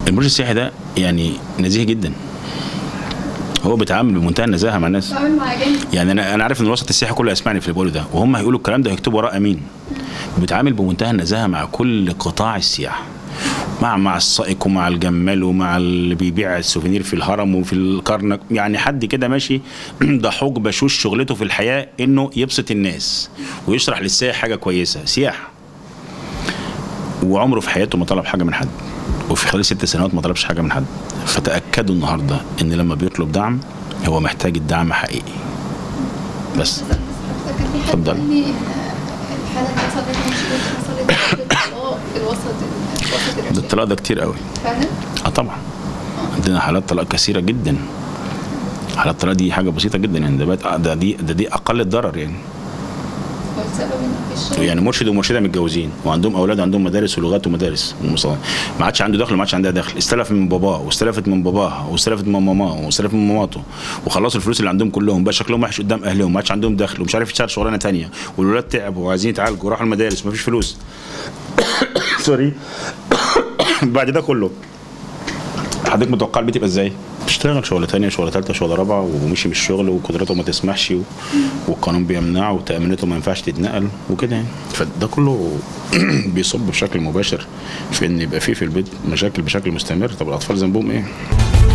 المرشد السياحي ده يعني نزيه جدا هو بيتعامل بمنتهى النزاهه مع الناس بعمل مع جامد يعني انا انا عارف ان الوسط السياحي كله يسمعني في اللي بقوله ده وهم هيقولوا الكلام ده هيكتبوا وراه امين بيتعامل بمنتهى النزاهه مع كل قطاع السياحه مع مع السائق ومع الجمال ومع اللي بيبيع السوفينير في الهرم وفي الكرنك يعني حد كده ماشي ضحوك بشوش شغلته في الحياه انه يبسط الناس ويشرح للسائح حاجه كويسه سياحه وعمره في حياته ما طلب حاجه من حد وفي خلال ست سنوات ما طلبش حاجه من حد فتاكدوا النهارده ان لما بيطلب دعم هو محتاج الدعم حقيقي بس كان في حد اتفضل. قال لي ان الحاله اللي حصلت مشكله حصلت في الطلاق في الوسط ال- وسط ده الرجال الطلاق ده كتير قوي فعلا اه طبعا عندنا حالات طلاق كثيره جدا حالات الطلاق دي حاجه بسيطه جدا يعني ده بقت ده دي ده دي اقل الضرر يعني هو السبب ان مفيش شغل يعني مرشد ومرشده متجوزين وعندهم اولاد عندهم مدارس ولغات ومدارس ومصا- ما عادش عنده دخل ما عادش عندها دخل استلف من باباه واستلفت من باباها واستلفت من ماماه واستلفت من ماماته وخلصوا الفلوس اللي عندهم كلهم بقى شكلهم وحش قدام اهلهم ما عادش عندهم دخل ومش عارف يشتغل شغلانه تانية والولاد تعبوا وعايزين يتعالجوا وراحوا المدارس ومفيش فلوس سوري بعد ده كله حضرتك متوقع البيت يبقى ازاي؟ تشتغل شغله تانية شغله ثالثه شغله رابعه ومشي من الشغل وقدرته ما تسمحش و... والقانون بيمنعه وتأمينته ما ينفعش تتنقل وكده يعني فده كله بيصب بشكل مباشر في ان يبقى فيه في البيت مشاكل بشكل مستمر طب الاطفال ذنبهم ايه؟